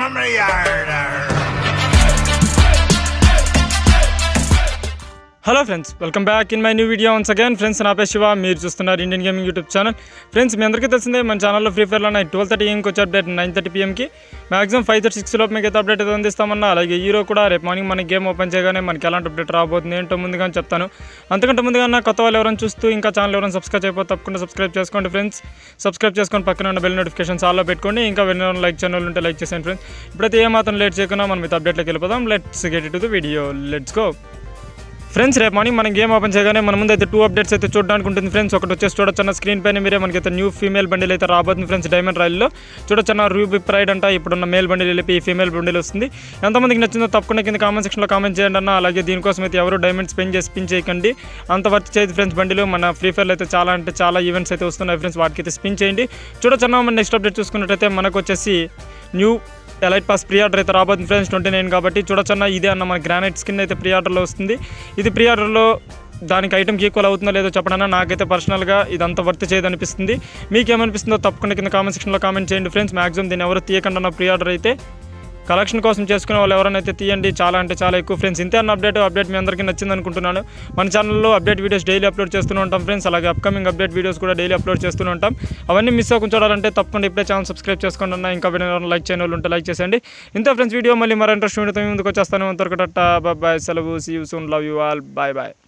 from the yard. Hello friends welcome back in my new video once again friends నా పేరు శివ మీరు చూస్తున్నారు Indian gaming YouTube channel friends మీ అందరికీ తెలిసిందే మన ఛానల్లో ఫ్రీ ఫైర్లో నైట్ ట్వెల్వ్ థర్టీ ఏంకి వచ్చే అప్డేట్ నైన్ థర్టీ పీఎంకి మాక్సిమం ఫైవ్ థర్టీ సిక్స్ లోపు మీకు అయితే అప్డేట్ అయితే అందిస్తామన్నా అలాగే హీరో కూడా రేపు మార్నింగ్ మనకి గేమ్ ఓపెన్ చేయగానే మనకి ఎలాంటి అప్డేట్ రాబోతుంది ఏంటో ముందుగా చెప్తాను అంతకంటే ముందుగా నా కొత్త వాళ్ళు ఎవరైనా చూస్తూ ఇంకా ఛానల్ ఎవరైనా సబ్స్క్రైబ్ అయిపోతే తప్పకుండా సబ్స్క్రైబ్ చేసుకోండి ఫ్రెండ్స్ సబ్స్క్రైబ్ చేసుకొని పక్కన ఉన్న బెల్ నోటిఫికేషన్స్ ఆల్లో పెట్టుకోండి ఇంకా వెళ్ళిన లైక్ ఛానల్ ఉంటే లైక్ చేసేయండి ఫ్రెండ్స్ ఇప్పుడైతే ఏ మాత్రం లేట్ చేయకుండా మనం అయితే అప్డేట్లోకి వెళ్ళిపోదాం let's get to the video let's go friends రేపు మార్నింగ్ మనం గేమ్ ఓపెన్ చేయగానే మన ముందు అయితే టూ అప్డేట్స్ అయితే చూడడానికి ఉంటుంది ఫ్రెండ్స్ ఒకటి వచ్చేసి చూడొచ్చన్న స్క్రీన్ పైన మీరే మనకైతే న్యూ ఫీమేల్ బండిల్ అయితే రాబోతుంది ఫ్రెండ్స్ డైమండ్ రైల్లో చూడొచ్చన్న రూబీ ప్రైడ్ అంట ఇప్పుడున్న మేల్ బండిల్ వెళ్ళి ఈ ఫీమేల్ బండిల్ వస్తుంది ఎంతమందికి నచ్చిందో తప్పకుండా కింద కామెంట్ సెక్షన్లో కామెంట్ చేయండి అన్న అలాగే దీనికోసం అయితే ఎవరు డైమండ్ స్పెండ్ చేసి స్పిన్ చేయకండి అంత వర్త్ చేయదు ఫ్రెండ్స్ బండిలు మన ఫ్రీ ఫైర్లో అయితే చాలా అంటే చాలా ఈవెంట్స్ అయితే వస్తున్నాయి ఫ్రెండ్స్ వాటికి అయితే స్పిన్ చేయండి చూడొచ్చన్న మన నెక్స్ట్ అప్డేట్ చూసుకున్నట్టయితే మనకు వచ్చేసి new elite pass pre order అయితే రాబోతుంది ఫ్రెండ్స్ ట్వంటీ నైన్ కాబట్టి చూడొచ్చన్న ఇదే అన్న మన గ్రానైట్ స్కిన్ అయితే ప్రీ ఆర్డర్లో వస్తుంది ఇది ప్రీ ఆర్డర్లో దానికి ఐటమ్కి ఈక్వల్ అవుతుందో లేదో చెప్పడన్నా నాకైతే పర్సనల్గా ఇదంతా వర్త్ చేయదు అనిపిస్తుంది మీకేమనిపిస్తుందో తప్పకుండా కింద కామెంట్ సెక్షన్లో కామెంట్ చేయండి ఫ్రెండ్స్ మాక్సిమం దీన్ని ఎవరు తీయకుండా నా ప్రీ ఆర్డర్ అయితే కలెక్షన్ కోసం చేసుకునే వాళ్ళు ఎవరైనా అయితే తీయండి చాలా అంటే చాలా ఎక్కువ ఫ్రెండ్స్ ఇంతే అన్న అప్డేట్ అప్డేట్ మీ అందరికీ నచ్చింది అనుకుంటున్నాను మన ఛానల్లో అప్డేట్ వీడియోస్ డైలీ అప్లోడ్ చేస్తూనే ఉంటాం ఫ్రెండ్స్ అలాగే అప్కమింగ్ అప్డేట్ వీడియోస్ కూడా డైలీ అప్లోడ్ చేస్తూనే ఉంటాం అవన్నీ మిస్ అవ్వకుండా చూడాలంటే తప్పకుండా ఇప్పుడే ఛానల్ సబ్స్క్రైబ్ చేసుకోండి అన్న ఇంకా ఎవరైనా లైక్ చేయని వాళ్ళు ఉంటే లైక్ చేసేయండి ఇంతే ఫ్రెండ్స్ వీడియో మళ్ళీ మరో ఇంట్రెస్ట్ వీడియోతో మీ ముందుకు వచ్చేస్తాను అంతవరకు బాయ్ సెలవు see you soon love you all bye bye